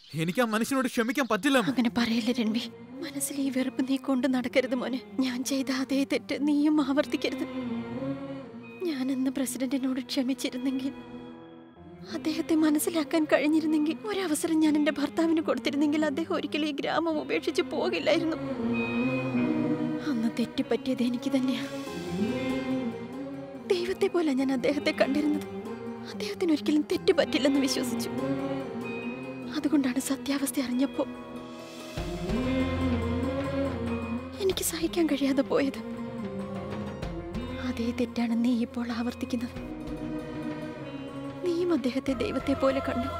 എനിക്ക് ആ മനുഷ്യനോട് ക്ഷമിക്കാൻ പറ്റില്ല അമ്മ. അങ്ങനെ പറയല്ലേ രൺവി മനസ്സിൽ ഈ വെറുപ്പ് നീ കൊണ്ട് നടക്കരുത് മോനെ ഞാൻ ചെയ്ത അതേ തെറ്റ് നീയും ആവർത്തിക്കരുത് ഞാൻ അന്ന് പ്രസിഡന്റിനോട് ക്ഷമിച്ചിരുന്നെങ്കിൽ അദ്ദേഹത്തെ മനസ്സിലാക്കാൻ കഴിഞ്ഞിരുന്നെങ്കിൽ ഒരവസരം ഞാൻ എന്റെ ഭർത്താവിന് കൊടുത്തിരുന്നെങ്കിൽ അദ്ദേഹം ഒരിക്കലും ഈ ഗ്രാമം ഉപേക്ഷിച്ച് പോകില്ലായിരുന്നു അന്ന് തെറ്റുപറ്റിയത് എനിക്ക് തന്നെയാ ദൈവത്തെ പോലെ ഞാൻ അദ്ദേഹത്തെ കണ്ടിരുന്നത് അദ്ദേഹത്തിന് ഒരിക്കലും തെറ്റ് പറ്റില്ലെന്ന് വിശ്വസിച്ചു അതുകൊണ്ടാണ് സത്യാവസ്ഥ അറിഞ്ഞപ്പോ എനിക്ക് സഹിക്കാൻ കഴിയാതെ പോയത് അതേ തെറ്റാണ് നീ ഇപ്പോൾ ആവർത്തിക്കുന്നത് നീയും അദ്ദേഹത്തെ ദൈവത്തെ പോലെ കണ്ടു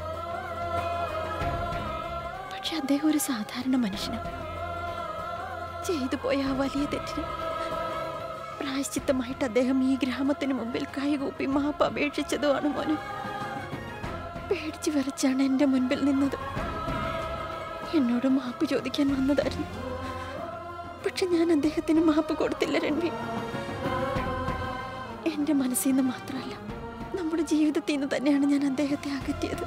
പക്ഷെ അദ്ദേഹം ഒരു സാധാരണ മനുഷ്യനാണ് ചെയ്തു പോയ ആ വലിയ തെറ്റിന് പ്രായശ്ചിത്തമായിട്ട് അദ്ദേഹം ഈ ഗ്രാമത്തിന് മുമ്പിൽ കൈകൂപ്പി മാപ്പ് അപേക്ഷിച്ചതുമാണ് മോനെ പേടിച്ചു വിറച്ചാണ് എന്റെ മുൻപിൽ നിന്നത് എന്നോട് മാപ്പ് ചോദിക്കാൻ വന്നതായിരുന്നു പക്ഷെ ഞാൻ അദ്ദേഹത്തിന് മാപ്പ് കൊടുത്തില്ല രൺവി എന്റെ മനസ്സിൽ നിന്ന് മാത്രമല്ല നമ്മുടെ ജീവിതത്തിൽ നിന്ന് തന്നെയാണ് ഞാൻ അദ്ദേഹത്തെ അകറ്റിയത്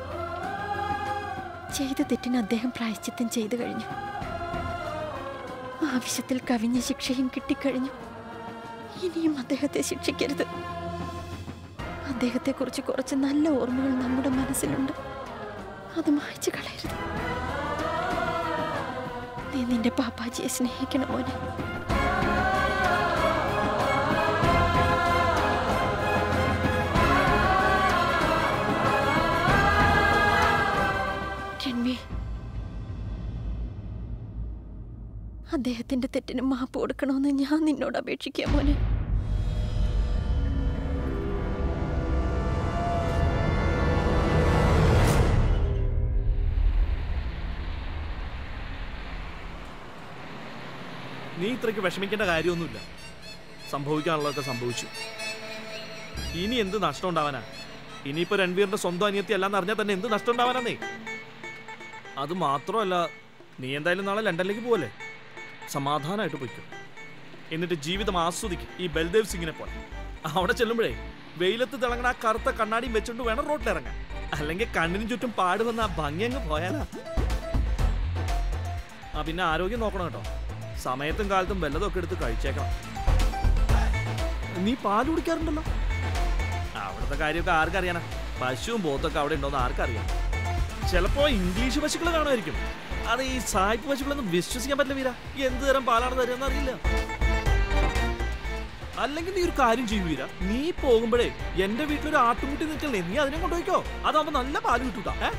ചെയ്ത തെറ്റിന് അദ്ദേഹം പ്രായശ്ചിത്തം ചെയ്തു കഴിഞ്ഞു ആവശ്യത്തിൽ കവിഞ്ഞ ശിക്ഷയും കിട്ടിക്കഴിഞ്ഞു ഇനിയും അദ്ദേഹത്തെ ശിക്ഷിക്കരുത് അദ്ദേഹത്തെക്കുറിച്ച് കുറച്ച് നല്ല ഓർമ്മകൾ നമ്മുടെ മനസ്സിലുണ്ട് അത് മായ്ച്ചു കളയരുത് നീ നിന്റെ പാപ്പാജിയെ സ്നേഹിക്കണം മോനെ രൺവി അദ്ദേഹത്തിന്റെ തെറ്റിന് മാപ്പ് കൊടുക്കണമെന്ന് ഞാൻ നിന്നോട് അപേക്ഷിക്കാം മോനെ നീ ഇത്രയ്ക്ക് വിഷമിക്കേണ്ട കാര്യമൊന്നുമില്ല സംഭവിക്കാനുള്ളതൊക്കെ സംഭവിച്ചു ഇനി എന്ത് നഷ്ടം ഉണ്ടാവാനാ ഇനിയിപ്പോ രൺവീറിന്റെ സ്വന്തം അനിയത്തി അല്ലാന്ന് അറിഞ്ഞാൽ തന്നെ എന്ത് നഷ്ടം ഉണ്ടാവാനാന്നേ അത് മാത്രമല്ല നീ എന്തായാലും നാളെ ലണ്ടനിലേക്ക് പോവല്ലേ സമാധാനമായിട്ട് പോയിക്കോ എന്നിട്ട് ജീവിതം ആസ്വദിക്കും ഈ ബൽദേവ് സിംഗിനെ പോലെ അവിടെ ചെല്ലുമ്പോഴേ വെയിലത്ത് തിളങ്ങണ ആ കറുത്ത കണ്ണാടിയും വെച്ചോണ്ട് വേണം റോട്ടിൽ ഇറങ്ങാൻ അല്ലെങ്കിൽ കണ്ണിനും ചുറ്റും പാട് വന്ന ആ ഭംഗി അങ്ങ് പോയാലാ ആ പിന്നെ ആരോഗ്യം നോക്കണം കേട്ടോ സമയത്തും കാലത്തും വല്ലതൊക്കെ എടുത്ത് കഴിച്ചേക്കണം നീ പാല് കുടിക്കാറുണ്ടല്ലോ അവിടുത്തെ കാര്യമൊക്കെ ആർക്കറിയാനാ പശുവും പോത്തൊക്കെ അവിടെ ഉണ്ടോന്ന് ആർക്കറിയാം ചിലപ്പോ ഇംഗ്ലീഷ് പശുക്കൾ കാണുമായിരിക്കും അത് ഈ സായിപ്പ് പശുക്കളൊന്നും വിശ്വസിക്കാൻ പറ്റില്ല വീര എന്ത് തരം പാലാണ് തരുമെന്ന് അറിയില്ല അല്ലെങ്കിൽ നീ ഒരു കാര്യം ചെയ്യൂ വീര നീ പോകുമ്പോഴേ എന്റെ വീട്ടിലൊരു ആട്ടുമുട്ടി നിൽക്കല്ലേ നീ അതിനെ കൊണ്ടുപോയിക്കോ അതാവുമ്പോ നല്ല പാല് കിട്ടൂട്ടാ ഏ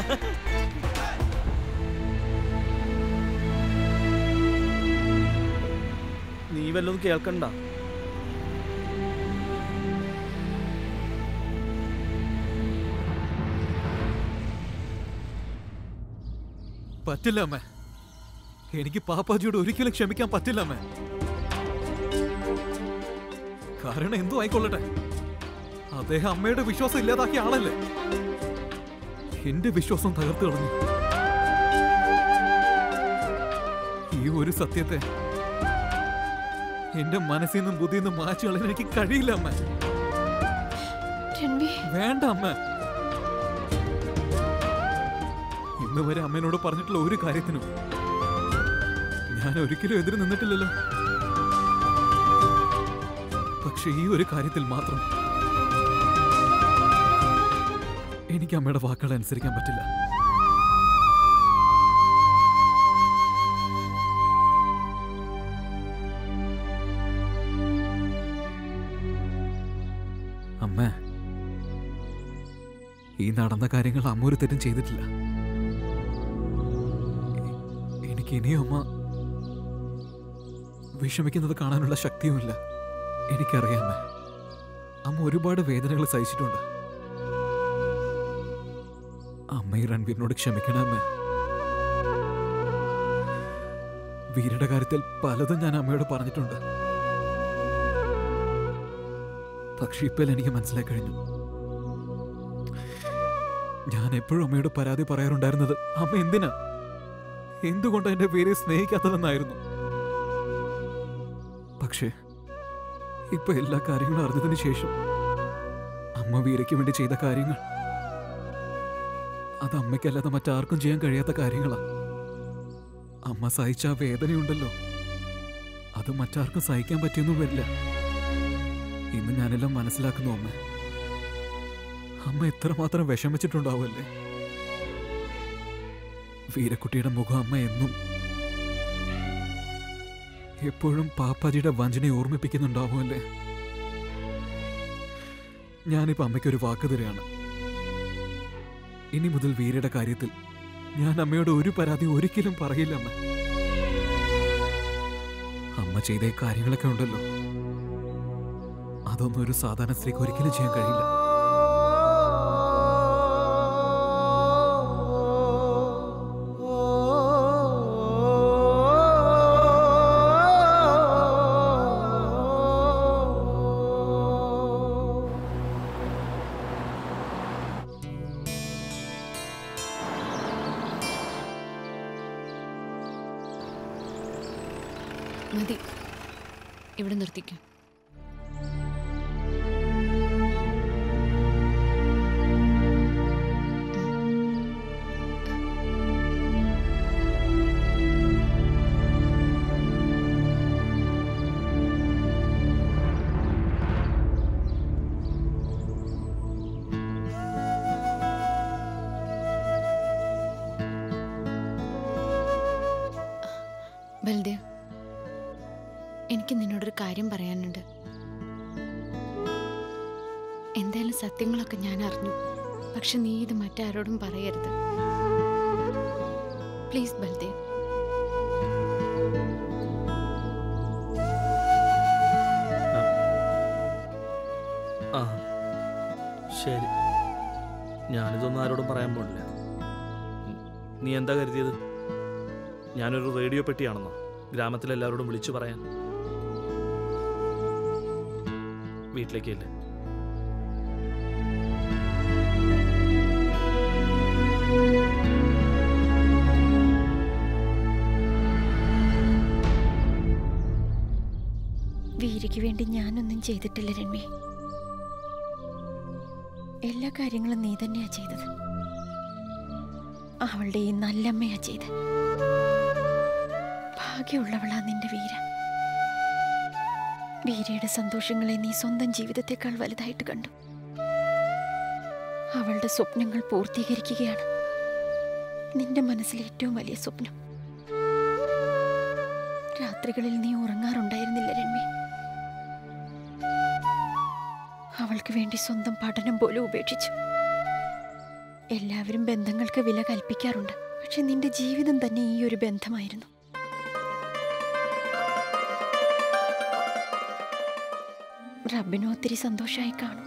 നീ വല്ലതും കേൾക്കണ്ട പറ്റില്ല അമ്മ എനിക്ക് പാപ്പാജിയോട് ഒരിക്കലും ക്ഷമിക്കാൻ പറ്റില്ല അമ്മ കാരണം എന്തോ ആയിക്കൊള്ളട്ടെ അദ്ദേഹം അമ്മയുടെ വിശ്വാസം ഇല്ലാതാക്കിയ ആളല്ലേ എന്റെ വിശ്വാസം തകർത്തു കളഞ്ഞു ഈ ഒരു സത്യത്തെ എന്റെ മനസ്സിൽ നിന്നും ബുദ്ധിയിൽ നിന്നും മാച്ചു കളയാൻ എനിക്ക് കഴിയില്ല അമ്മ രൺവി വേണ്ട അമ്മ ഇന്ന് വരെ അമ്മേനോട് പറഞ്ഞിട്ടുള്ള ഒരു കാര്യത്തിനും ഞാൻ ഒരിക്കലും എതിര് നിന്നിട്ടില്ലല്ലോ പക്ഷെ ഈ ഒരു കാര്യത്തിൽ മാത്രം എനിക്ക് അമ്മയുടെ വാക്കുകൾ അനുസരിക്കാൻ പറ്റില്ല അമ്മ ഈ നടന്ന കാര്യങ്ങൾ അമ്മ ഒരു തെറ്റും ചെയ്തിട്ടില്ല എ- എനിക്ക് ഇനിയും അമ്മ വിഷമിക്കുന്നത് കാണാനുള്ള ശക്തിയുമില്ല എനിക്കറിയാമേ അമ്മ ഒരുപാട് വേദനകൾ സഹിച്ചിട്ടുണ്ട് അമ്മ ഈ രൺവീറിനോട് ക്ഷമിക്കണമേ വീരയുടെ കാര്യത്തിൽ പലതും ഞാൻ അമ്മയോട് പറഞ്ഞിട്ടുണ്ട് പക്ഷെ ഇപ്പോൾ എനിക്ക് മനസ്സിലായി കഴിഞ്ഞു ഞാൻ എപ്പോഴും അമ്മയോട് പരാതി പറയാറുണ്ടായിരുന്നത് അമ്മ എന്തിനാ എന്തുകൊണ്ട് എന്റെ പേരെ സ്നേഹിക്കാത്തതെന്നായിരുന്നു പക്ഷേ ഇപ്പൊ എല്ലാ കാര്യങ്ങളും അറിഞ്ഞതിന് ശേഷം അമ്മ വീരയ്ക്ക് വേണ്ടി ചെയ്ത കാര്യങ്ങൾ അത് അമ്മയ്ക്കല്ലാതെ മറ്റാർക്കും ചെയ്യാൻ കഴിയാത്ത കാര്യങ്ങളാ അമ്മ സഹിച്ച ആ വേദനയുണ്ടല്ലോ അത് മറ്റാർക്കും സഹിക്കാൻ പറ്റിയൊന്നും വരില്ല ഇന്ന് ഞാനെല്ലാം മനസ്സിലാക്കുന്നു അമ്മ അമ്മ എത്രമാത്രം വിഷമിച്ചിട്ടുണ്ടാവുമല്ലേ വീരക്കുട്ടിയുടെ മുഖം അമ്മ എന്നും എപ്പോഴും പാപ്പാജിയുടെ വഞ്ചനയെ ഓർമ്മിപ്പിക്കുന്നുണ്ടാവുമല്ലേ ഞാനിപ്പോ അമ്മയ്ക്കൊരു വാക്ക് തരികയാണ് ഇനി മുതൽ വീരയുടെ കാര്യത്തിൽ ഞാൻ അമ്മയോട് ഒരു പരാതി ഒരിക്കലും പറയില്ല അമ്മ അമ്മ ചെയ്ത ഈ കാര്യങ്ങളൊക്കെ ഉണ്ടല്ലോ അതൊന്നും ഒരു സാധാരണ സ്ത്രീക്ക് ഒരിക്കലും ചെയ്യാൻ കഴിയില്ല മതി ഇവിടെ നിർത്തിക്കും ബൽദേവ് എനിക്ക് നിന്നോടൊരു കാര്യം പറയാനുണ്ട് എന്തായാലും സത്യങ്ങളൊക്കെ ഞാൻ അറിഞ്ഞു പക്ഷെ നീ ഇത് മറ്റാരോടും പറയരുത് പ്ലീസ് ബൽദേവ് ആ ശരി ഞാനിതൊന്നും ആരോടും പറയാൻ പോണില്ല ഉം, നീ എന്താ കരുതിയത് ഞാനൊരു റേഡിയോ പെട്ടിയാണെന്നോ ഗ്രാമത്തിലെല്ലാവരോടും വിളിച്ചു പറയാൻ വീട്ടിലേക്കല്ലേ വീരയ്ക്ക് വേണ്ടി ഞാനൊന്നും ചെയ്തിട്ടില്ല രൺവി എല്ലാ കാര്യങ്ങളും നീ തന്നെയാ ചെയ്തത് അവളുടെ ഈ നല്ലമ്മയാ ചെയ്ത് ഭാഗ്യമുള്ളവളാ നിന്റെ വീര വീരയുടെ സന്തോഷങ്ങളെ നീ സ്വന്തം ജീവിതത്തെക്കാൾ വലുതായിട്ട് കണ്ടു അവളുടെ സ്വപ്നങ്ങൾ പൂർത്തീകരിക്കുകയാണ് നിന്റെ മനസ്സിലെ ഏറ്റവും വലിയ സ്വപ്നം രാത്രികളിൽ നീ ഉറങ്ങാറുണ്ടായിരുന്നില്ല രൺവി അവൾക്ക് വേണ്ടി സ്വന്തം പഠനം പോലും ഉപേക്ഷിച്ചു എല്ലാവരും ബന്ധങ്ങൾക്ക് വില കൽപ്പിക്കാറുണ്ട് പക്ഷെ നിന്റെ ജീവിതം തന്നെ ഈ ഒരു ബന്ധമായിരുന്നു റബ്ബിനും ഒത്തിരി സന്തോഷമായി കാണും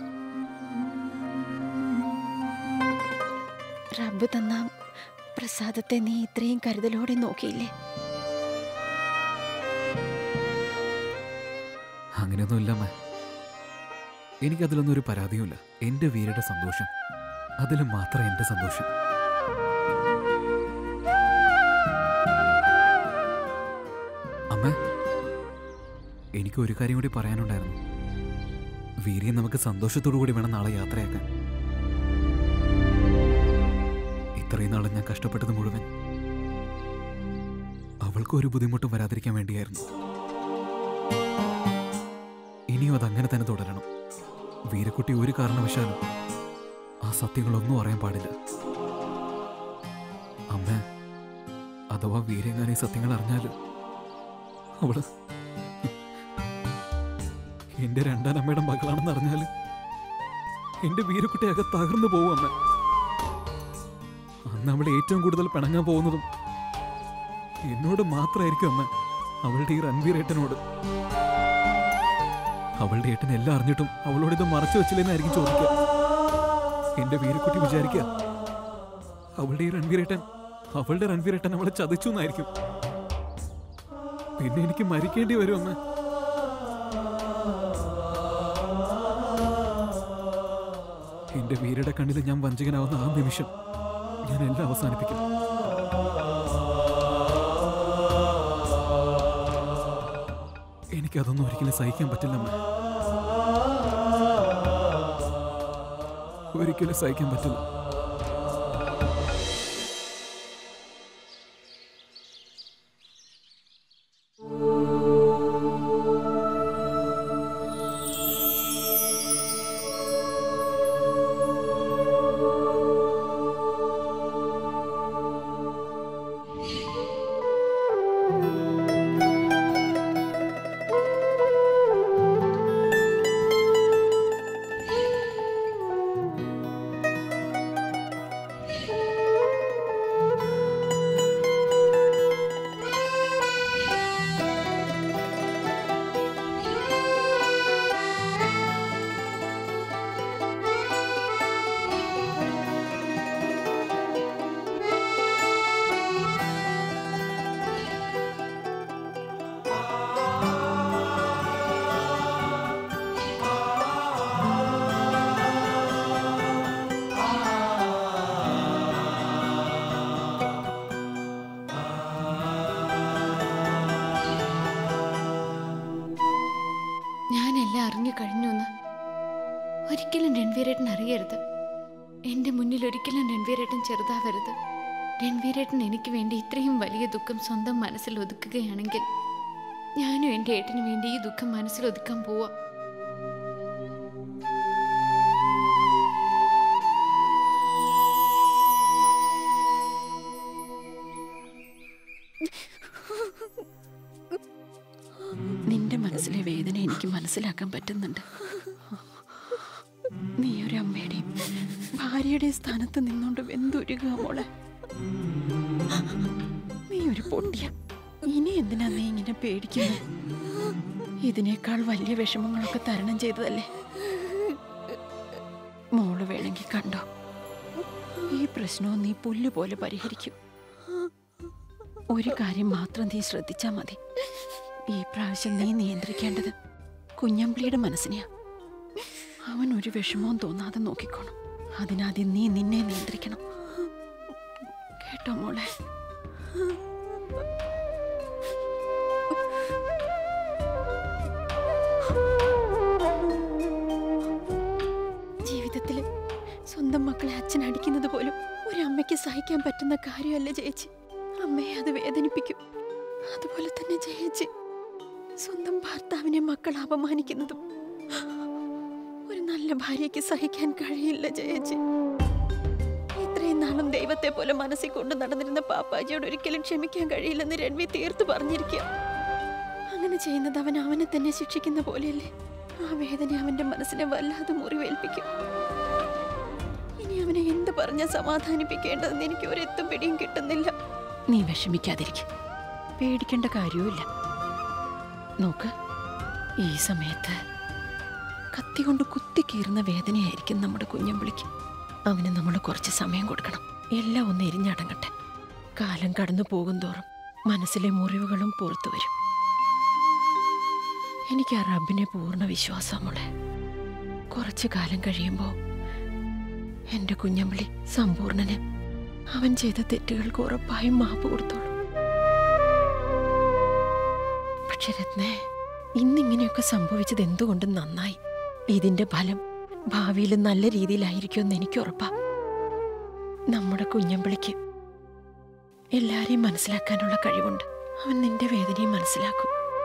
റബ്ബ് തന്ന പ്രസാദത്തെ നീ ഇത്രയും കരുതലോടെ നോക്കിയില്ലേ അങ്ങനെയൊന്നുമില്ല അമ്മ എനിക്കതിലൊന്നും ഒരു പരാതിയുമില്ല എന്റെ വീരയുടെ സന്തോഷം അതിൽ മാത്രം എന്റെ സന്തോഷം അമ്മ എനിക്ക് ഒരു കാര്യം കൂടി പറയാനുണ്ടായിരുന്നു വീരിയെ നമുക്ക് സന്തോഷത്തോടു കൂടി വേണം നാളെ യാത്രയാക്കാൻ ഇത്രയും നാളും ഞാൻ കഷ്ടപ്പെട്ടത് മുഴുവൻ അവൾക്ക് ഒരു ബുദ്ധിമുട്ടും വരാതിരിക്കാൻ വേണ്ടിയായിരുന്നു ഇനിയും അതങ്ങനെ തന്നെ തുടരണം വീരക്കുട്ടി ഒരു കാരണവശാലും ആ സത്യങ്ങളൊന്നും അറിയാൻ പാടില്ല അമ്മ അഥവാ വീരെങ്ങാൻ ഈ സത്യങ്ങൾ അറിഞ്ഞാല് അവള് എന്റെ രണ്ടാം അമ്മയുടെ മകളാണെന്ന് അറിഞ്ഞാല് എന്റെ വീരക്കുട്ടി അകെ തകർന്നു പോവും അമ്മ അന്ന് അവൾ ഏറ്റവും കൂടുതൽ പിണങ്ങാൻ പോകുന്നതും എന്നോട് മാത്രമായിരിക്കും അമ്മ അവളുടെ ഈ രൺവീർ ഏട്ടനോട് അവളുടെ ഏട്ടൻ എല്ലാം അറിഞ്ഞിട്ടും അവളോട് ഇത് മറച്ചു വെച്ചില്ലെന്നായിരിക്കും ചോദിക്കുക എന്റെ വീരക്കുട്ടി വിചാരിക്കുക അവളുടെ ഈ രൺവീരേട്ടൻ അവളുടെ രൺവീരേട്ടൻ അവളെ ചതിച്ചു എന്നായിരിക്കും പിന്നെ എനിക്ക് മരിക്കേണ്ടി വരും അമ്മ എന്റെ വീരയുടെ കണ്ണിൽ ഞാൻ വഞ്ചകനാവുന്ന ആ നിമിഷം ഞാൻ എല്ലാം അവസാനിപ്പിക്കും എനിക്കതൊന്നും ഒരിക്കലും സഹിക്കാൻ പറ്റില്ല അമ്മ ഒരിക്കലും സഹിക്കാൻ പറ്റില്ല ഒരിക്കലും രൺവീരേട്ടൻ അറിയരുത് എൻ്റെ മുന്നിൽ ഒരിക്കലും രൺവീരേട്ടൻ ചെറുതാവരുത് രൺവീരേട്ടൻ എനിക്ക് വേണ്ടി ഇത്രയും വലിയ ദുഃഖം സ്വന്തം മനസ്സിൽ ഒതുക്കുകയാണെങ്കിൽ ഞാനും എൻ്റെ ഏട്ടന് വേണ്ടി ഈ ദുഃഖം മനസ്സിൽ ഒതുക്കാൻ പോവാ നിന്റെ മനസ്സിലെ വേദന എനിക്ക് മനസ്സിലാക്കാൻ പറ്റുന്നുണ്ട് നീ ഒരു അമ്മയുടെയും ഭാര്യയുടെയും സ്ഥാനത്ത് നിന്നോണ്ട് വെന്തുരുക മോളെ നീ ഒരു പൊട്ടിയ ഇനി എന്തിനാ നീ ഇങ്ങനെ പേടിക്കുന്നത് ഇതിനേക്കാൾ വലിയ വിഷമങ്ങളൊക്കെ തരണം ചെയ്തതല്ലേ മോള് വേണമെങ്കിൽ കണ്ടോ ഈ പ്രശ്നവും നീ പുല്ല് പോലെ പരിഹരിക്കും ഒരു കാര്യം മാത്രം നീ ശ്രദ്ധിച്ചാ മതി ഈ പ്രാവശ്യം നീ നിയന്ത്രിക്കേണ്ടത് കുഞ്ഞമ്പിളിയുടെ മനസ്സിനെയാ അവൻ ഒരു വിഷമവും തോന്നാതെ നോക്കിക്കോണം അതിനാദ്യം നീ നിന്നെ നിയന്ത്രിക്കണം കേട്ടോ മോളെ ജീവിതത്തിൽ സ്വന്തം മക്കളെ അച്ഛൻ അടിക്കുന്നത് പോലും ഒരു അമ്മയ്ക്ക് സഹിക്കാൻ പറ്റുന്ന കാര്യമല്ല ചേച്ചി അമ്മയെ അത് വേദനിപ്പിക്കും അതുപോലെ തന്നെ ചേച്ചി സ്വന്തം ഭർത്താവിനെ മക്കൾ അപമാനിക്കുന്നതും ഒരു നല്ല ഭാര്യയ്ക്ക് സഹിക്കാൻ കഴിയില്ല ചേച്ചി ഇത്രയും നാളും ദൈവത്തെ പോലെ മനസ്സിൽ കൊണ്ട് നടന്നിരുന്ന പാപ്പാജിയോട് ഒരിക്കലും ക്ഷമിക്കാൻ കഴിയില്ലെന്ന് രൺവി തീർത്തു പറഞ്ഞിരിക്കുക അങ്ങനെ ചെയ്യുന്നത് അവൻ അവനെ തന്നെ ശിക്ഷിക്കുന്ന പോലെയല്ലേ ആ വേദന അവന്റെ മനസ്സിനെ വല്ലാതെ മുറിവേൽപ്പിക്കും ഇനി അവനെ എന്ത് പറഞ്ഞാൽ സമാധാനിപ്പിക്കേണ്ടതെന്ന് എനിക്ക് ഒരെത്തും പിടിയും കിട്ടുന്നില്ല നീ വിഷമിക്കാതിരിക്കും പേടിക്കേണ്ട കാര്യവുമില്ല നോക്ക് ഈ സമയത്ത് കത്തി കൊണ്ട് കുത്തിക്കീറുന്ന വേദനയായിരിക്കും നമ്മുടെ കുഞ്ഞമ്പിളിക്ക് അവന് നമ്മൾ കുറച്ച് സമയം കൊടുക്കണം എല്ലാം ഒന്ന് എരിഞ്ഞടങ്ങട്ടെ കാലം കടന്നു പോകും തോറും മനസ്സിലെ മുറിവുകളും പുറത്തു വരും എനിക്ക് ആ റബ്ബിനെ പൂർണ്ണ വിശ്വാസം മോളെ കുറച്ചു കാലം കഴിയുമ്പോൾ എൻ്റെ കുഞ്ഞമ്പിളി സമ്പൂർണ്ണന് അവൻ ചെയ്ത തെറ്റുകൾക്ക് ഉറപ്പായും മാപ്പ് കൊടുത്തോളൂ പക്ഷെ രത്നേ ഇന്നിങ്ങനെയൊക്കെ സംഭവിച്ചത് എന്തുകൊണ്ടും നന്നായി ഇതിന്റെ ഫലം ഭാവിയിൽ നല്ല രീതിയിലായിരിക്കുമെന്ന് എനിക്ക് ഉറപ്പാ നമ്മുടെ കുഞ്ഞമ്പിളിക്ക് എല്ലാരെയും മനസ്സിലാക്കാനുള്ള കഴിവുണ്ട് അവൻ നിന്റെ വേദനയും മനസ്സിലാക്കും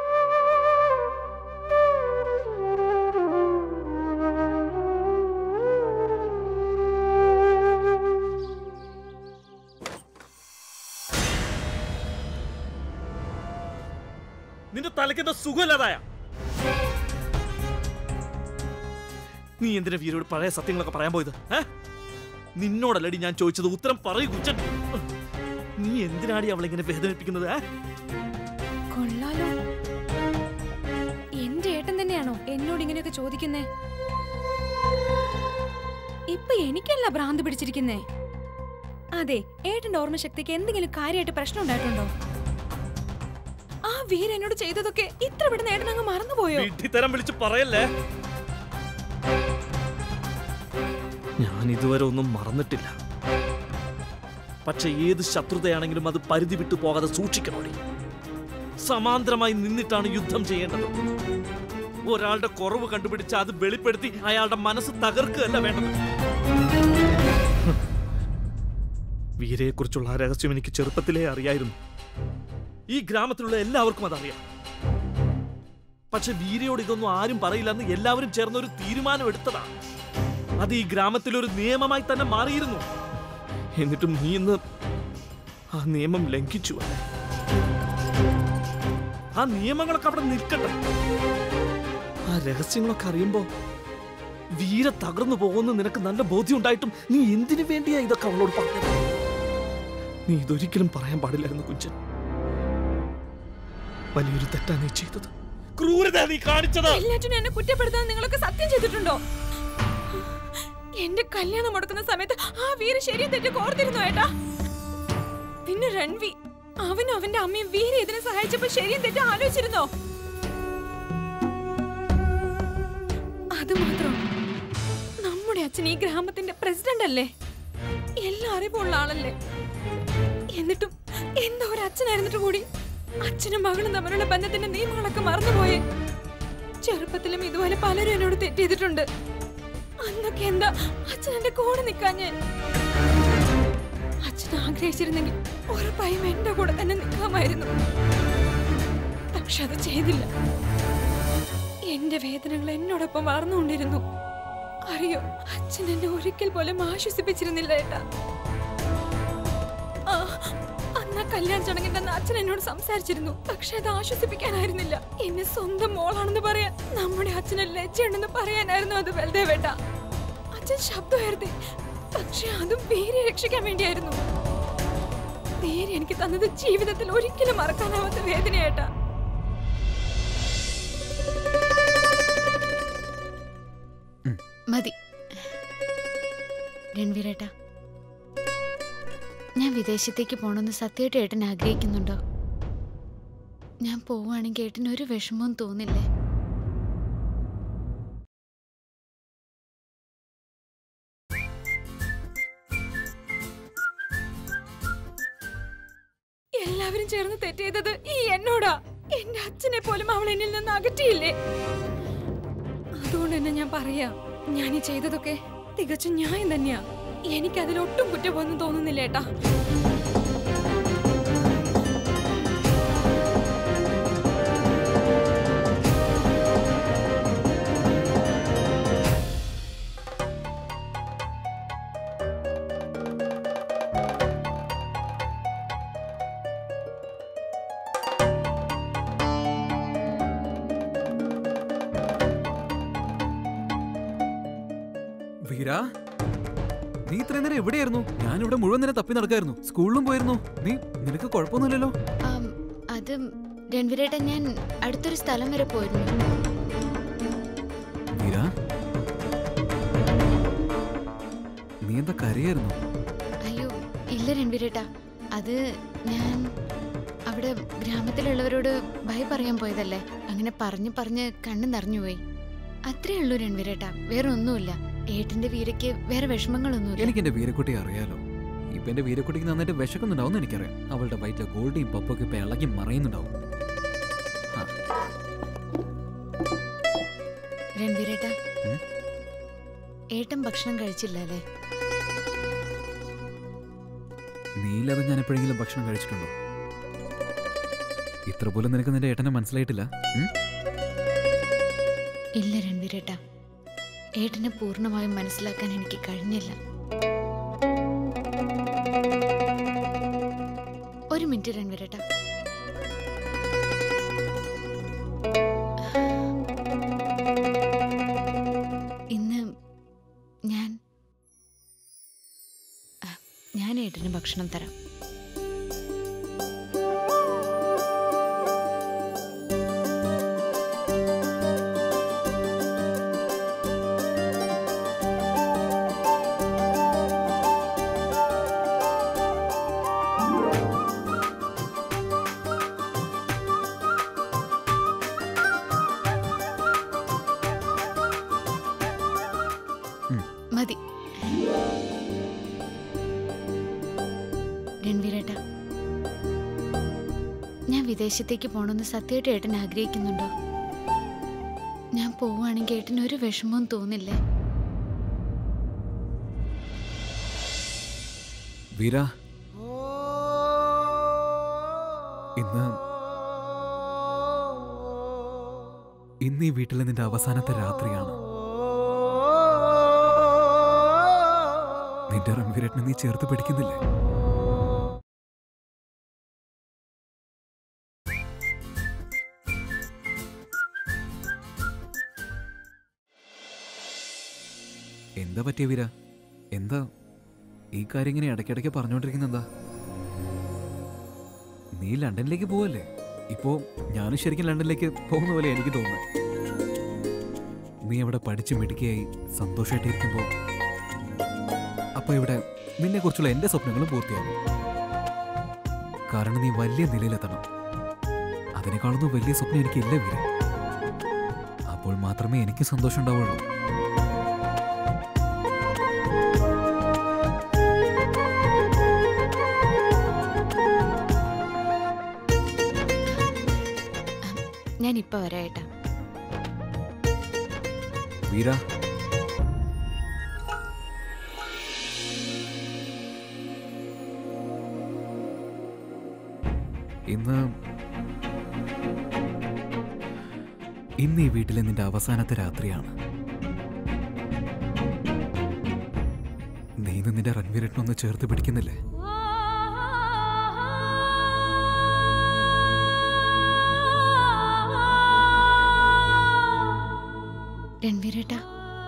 നിന്റെ തലയ്ക്കെന്താ സുഖമില്ലാതായ നീ എന്തിനാ വീരോട് പഴയ സത്യങ്ങളൊക്കെ പറയാൻ പോയത് ഏ നിന്നോടല്ലടി ഞാൻ ചോദിച്ചത് ഉത്തരം പറയൂ കുച്ചൻ നീ എന്തിനാടി അവളെ ഇങ്ങനെ വേദനിപ്പിക്കുന്നത് ഏ കൊള്ളാലോ എന്റെ ഏട്ടൻ തന്നെയാണോ എന്നോട് ഇങ്ങനെയൊക്കെ ചോദിക്കുന്നേ ഇപ്പൊ എനിക്കല്ല ഭ്രാന്ത് പിടിച്ചിരിക്കുന്നേ അതെ ഏട്ടന്റെ ഓർമ്മശക്തിക്ക് എന്തെങ്കിലും കാര്യമായിട്ട് പ്രശ്നം ഉണ്ടായിട്ടുണ്ടോ ആ വീര എന്നോട് ചെയ്തതൊക്കെ ഇത്ര പെട്ടെന്ന് ഏട്ടൻ അങ്ങ് മറന്നുപോയോ വിഡ്ഢിത്തരം വിളിച്ച് പറയല്ലേ ഞാൻ ഇതുവരെ ഒന്നും മറന്നിട്ടില്ല പക്ഷെ ഏത് ശത്രുതയാണെങ്കിലും അത് പരിധി വിട്ടു പോകാതെ സൂക്ഷിക്കണോടി സമാന്തരമായി നിന്നിട്ടാണ് യുദ്ധം ചെയ്യേണ്ടത് ഒരാളുടെ കുറവ് കണ്ടുപിടിച്ച് അത് വെളിപ്പെടുത്തി അയാളുടെ മനസ്സ് തകർക്കുകയല്ല വേണ്ടത് വീരയെക്കുറിച്ചുള്ള ആ രഹസ്യം എനിക്ക് ചെറുപ്പത്തിലേ അറിയായിരുന്നു ഈ ഗ്രാമത്തിലുള്ള എല്ലാവർക്കും അതറിയാം പക്ഷെ വീരയോട് ഇതൊന്നും ആരും പറയില്ലെന്ന് എല്ലാവരും ചേർന്ന് ഒരു തീരുമാനം എടുത്തതാണ് അത് ഈ ഗ്രാമത്തിൽ ഒരു നിയമമായി തന്നെ മാറിയിരുന്നു എന്നിട്ടും നീ ഇന്ന് ആ നിയമം ലംഘിച്ചു അല്ലേ? ആ നിയമങ്ങളൊക്കെ അവിടെ നിൽക്കട്ടെ ആ രഹസ്യങ്ങളൊക്കെ അറിയുമ്പോ വീര തകർന്നു പോകുന്ന നിനക്ക് നല്ല ബോധ്യം ഉണ്ടായിട്ടും നീ എന്തിനു വേണ്ടിയാ ഇതൊക്കെ അവളോട് പറഞ്ഞത് നീ ഇതൊരിക്കലും പറയാൻ പാടില്ലായിരുന്നു കുഞ്ചൻ വലിയൊരു തെറ്റാ നീ ചെയ്തത് ക്രൂരത നീ കാണിച്ചത് എല്ലാറ്റിനും എന്നെ കുറ്റപ്പെടുത്താൻ നിങ്ങളൊക്കെ സത്യം ചെയ്തിട്ടുണ്ടോ എന്റെ കല്യാണം മുടക്കുന്ന സമയത്ത് ആ വീര ശരിയും തെറ്റ് കോർത്തിരുന്നു ഏട്ടാ പിന്നെ രൺവി അവനും അവന്റെ അമ്മയും വീര ഇതിനെ സഹായിച്ചപ്പോ ശരിയും തെറ്റ് ആലോചിച്ചിരുന്നോ അത് മാത്രം നമ്മുടെ അച്ഛൻ ഈ ഗ്രാമത്തിന്റെ പ്രസിഡന്റ് അല്ലേ എല്ലാ അറിവുള്ള ആളല്ലേ എന്നിട്ടും എന്താ ഒരു അച്ഛനായിരുന്നിട്ട് കൂടി അച്ഛനും മകളും തമ്മിലുള്ള ബന്ധത്തിന്റെ നിയമങ്ങളൊക്കെ മറന്നുപോയേ ചെറുപ്പത്തിലും ഇതുപോലെ പലരും എന്നോട് തെറ്റ് ചെയ്തിട്ടുണ്ട് അന്നൊക്കെ എന്താ അച്ഛൻ എന്റെ കൂടെ നിൽക്കാഞ്ഞേ അച്ഛൻ ആഗ്രഹിച്ചിരുന്നെങ്കിൽ ഉറപ്പായും എന്റെ കൂടെ തന്നെ നിൽക്കാമായിരുന്നു പക്ഷെ അത് ചെയ്തില്ല എന്റെ വേദനകൾ എന്നോടൊപ്പം വളർന്നുകൊണ്ടിരുന്നു അറിയോ അച്ഛൻ എന്നെ ഒരിക്കൽ പോലും ആശ്വസിപ്പിച്ചിരുന്നില്ല ഏട്ടാ ആ, അന്ന് ആ കല്യാണ ചടങ്ങിന്റെ അന്ന് അച്ഛൻ എന്നോട് സംസാരിച്ചിരുന്നു പക്ഷെ അത് ആശ്വസിപ്പിക്കാനായിരുന്നില്ല എന്നെ സ്വന്തം മോളാണെന്ന് പറയാൻ നമ്മുടെ അച്ഛന് ലജ്ജയുണ്ടെന്ന് പറയാനായിരുന്നു അത് വെറുതെ വേട്ട അച്ഛൻ ശബ്ദമായിരുന്നേ പക്ഷെ അതും പേരെ രക്ഷിക്കാൻ വേണ്ടിയായിരുന്നു പേര് എനിക്ക് തന്നത് ജീവിതത്തിൽ ഒരിക്കലും മറക്കാനാവാത്ത വേദനയേട്ടാ മതി രൺവീരേട്ടാ ഞാൻ വിദേശത്തേക്ക് പോകണമെന്ന് സത്യമായിട്ട് ഏട്ടൻ ആഗ്രഹിക്കുന്നുണ്ടോ ഞാൻ പോവുകയാണെങ്കിൽ ഏട്ടന് ഒരു വിഷമവും തോന്നില്ലേ എല്ലാവരും ചേർന്ന് തെറ്റ് ചെയ്തത് ഈ എന്നോടാ എന്റെ അച്ഛനെ പോലും അവൾ എന്നിൽ നിന്ന് അകറ്റിയില്ലേ അതുകൊണ്ട് തന്നെ ഞാൻ പറയാ ഞാൻ ഈ ചെയ്തതൊക്കെ തികച്ചും ന്യായം തന്നെയാ എനിക്ക് അതിലൊട്ടും കുറ്റമൊന്നും തോന്നുന്നില്ല ഏട്ടാ വീര നീ ഇത്രയും നേരം എവിടെയായിരുന്നു ഞാൻ ഇവിടെ മുഴുവൻ നേരം തപ്പി നടക്കായിരുന്നു സ്കൂളിലും പോയിരുന്നു നീ നിനക്ക് കുഴപ്പമൊന്നുമില്ലല്ലോ ആം, അത് രൺവീരേട്ടൻ ഞാൻ അടുത്തൊരു സ്ഥലം വരെ പോയിരുന്നു വീര നീ എന്താ കരയായിരുന്നു അയ്യോ ഇല്ല രൺവീരേട്ടാ അത് ഞാൻ അവിടെ ഗ്രാമത്തിലുള്ളവരോട് ഭയ പറയാൻ പോയതല്ലേ അങ്ങനെ പറഞ്ഞു പറഞ്ഞ് കണ്ണു നിറഞ്ഞുപോയി അത്രേ ഉള്ളൂ രൺവീരേട്ടാ വേറെ ഒന്നുമില്ല ഏട്ടന്റെ വീരയ്ക്ക് വേറെ വിഷമങ്ങളൊന്നുമില്ല എനിക്ക് എന്റെ വീരക്കുട്ടിയെ അറിയാലോ ഇപ്പൊ എന്റെ വീരക്കുട്ടിക്ക് നന്നായിട്ട് വിശക്കുന്നുണ്ടാവും എനിക്കറിയാം അവളുടെ വയറ്റിലെ ഗോൾഡിയും പപ്പൊക്കെ ഇപ്പൊ ഇളകി മറയുന്നുണ്ടാവും ആ, രൺവീരേട്ടാ ഉം? ഏട്ടൻ ഭക്ഷണം കഴിച്ചില്ല അല്ലേ നീയില്ലാതെ ഞാൻ എപ്പോഴെങ്കിലും ഭക്ഷണം കഴിച്ചിട്ടുണ്ടോ ഇത്ര പോലും നിനക്ക് നിന്റെ ഏട്ടനെ മനസ്സിലായിട്ടില്ല ഉം? ഇല്ല രൺവീരേട്ടാ ഏട്ടനെ പൂർണ്ണമായും മനസ്സിലാക്കാൻ എനിക്ക് കഴിഞ്ഞില്ല ഒരു മിനിറ്റ് രൺവീരേട്ടാ ഇന്ന് ഞാൻ ആ, ഞാൻ ഏട്ടന് ഭക്ഷണം തരാം മതി രൺവീരേട്ടാ ഞാൻ വിദേശത്തേക്ക് പോകണമെന്ന് സത്യമായിട്ട് ഏട്ടൻ ആഗ്രഹിക്കുന്നുണ്ടോ ഞാൻ പോവുകയാണെങ്കിൽ ഏട്ടന് ഒരു വിഷമവും തോന്നില്ലേ വീര ഇന്ന് ഇന്ന് ഈ വീട്ടിലെ നിന്റെ അവസാനത്തെ രാത്രിയാണ് നിന്റെ റംവീരട്ടിനെ നീ ചേർത്ത് പിടിക്കുന്നില്ലേ എന്താ പറ്റിയ വീര എന്താ ഈ കാര്യം ഇങ്ങനെ ഇടയ്ക്കിടയ്ക്ക് പറഞ്ഞുകൊണ്ടിരിക്കുന്ന എന്താ നീ ലണ്ടനിലേക്ക് പോവല്ലേ ഇപ്പോ ഞാനും ശരിക്കും ലണ്ടനിലേക്ക് പോകുന്ന പോലെ എനിക്ക് തോന്നുന്നത് നീ അവിടെ പഠിച്ച് മിടുക്കിയായി സന്തോഷമായിട്ടിരിക്കുമ്പോൾ അപ്പൊ ഇവിടെ നിന്നെ കുറിച്ചുള്ള എന്റെ സ്വപ്നങ്ങളും പൂർത്തിയാകും കാരണം നീ വലിയ നിലയിലെത്തണം അതിനേക്കാളൊന്നും വലിയ സ്വപ്നം എനിക്കില്ല വീര അപ്പോൾ മാത്രമേ എനിക്ക് സന്തോഷം ഉണ്ടാവുള്ളൂ ഞാൻ ഇപ്പൊ വരാം ഏട്ടാ വീര ഇന്ന് ഇന്ന് ഈ വീട്ടിലെ നിന്റെ അവസാനത്തെ രാത്രിയാണ് നീ ഇന്ന് നിന്റെ റൺവീരട്ടിനൊന്ന് ചേർത്ത് പിടിക്കുന്നില്ലേ രൺവീരേട്ടാ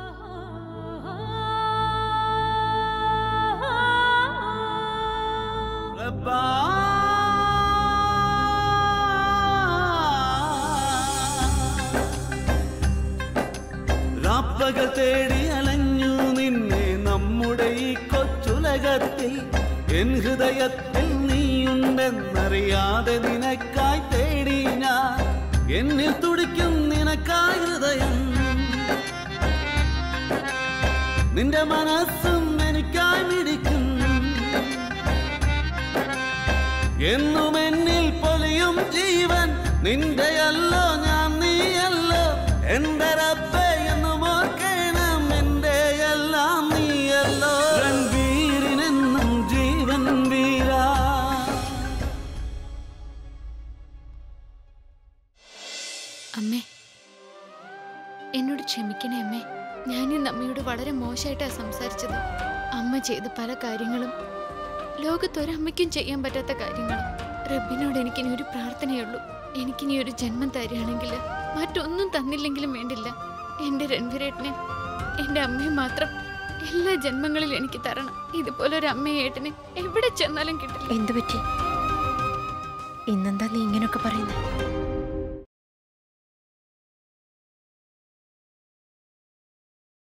രാപ്പകൽ തേടി അലഞ്ഞു നിന്നെ നമ്മുടെ ഈ കൊച്ചുലകത്തിൽ എൻ ഹൃദയത്തിൽ നീയുണ്ടെന്നറിയാതെ നിനക്കായി തേടി ഞാൻ എന്നിൽ തുടിക്കും നിനക്കായി ഹൃദയം നിന്റെ മനസ്സും എനിക്കായി മിടിക്കും എന്നും എന്നിൽ പൊലിയും ജീവൻ നിന്റെയല്ലോ ഞാൻ നീയല്ലോ എന്റെ റബ്ബേ എന്നും ഓർക്കണം എന്റെ എല്ലാം നീയല്ലോ രൺവീരിനെന്നും ജീവൻ വീരാ അമ്മേ എന്നോട് ക്ഷമിക്കണേ അമ്മേ ഞാൻ ഇന്ന് അമ്മയോട് വളരെ മോശമായിട്ടാണ് സംസാരിച്ചത് അമ്മ ചെയ്ത പല കാര്യങ്ങളും ലോകത്തൊരമ്മയ്ക്കും ചെയ്യാൻ പറ്റാത്ത കാര്യങ്ങൾ റബ്ബിനോട് എനിക്കിനി ഒരു പ്രാർത്ഥനയുള്ളൂ എനിക്കിനി ഒരു ജന്മം തരികയാണെങ്കിൽ മറ്റൊന്നും തന്നില്ലെങ്കിലും വേണ്ടില്ല എൻ്റെ രൺവീരേട്ടനെ എൻ്റെ അമ്മയെ മാത്രം എല്ലാ ജന്മങ്ങളിലും എനിക്ക് തരണം ഇതുപോലെ ഒരു അമ്മയെ ഏട്ടനെ എവിടെ ചെന്നാലും കിട്ടില്ല എന്തു പറ്റി ഇന്നെന്താ നീ ഇങ്ങനെയൊക്കെ പറയുന്നത്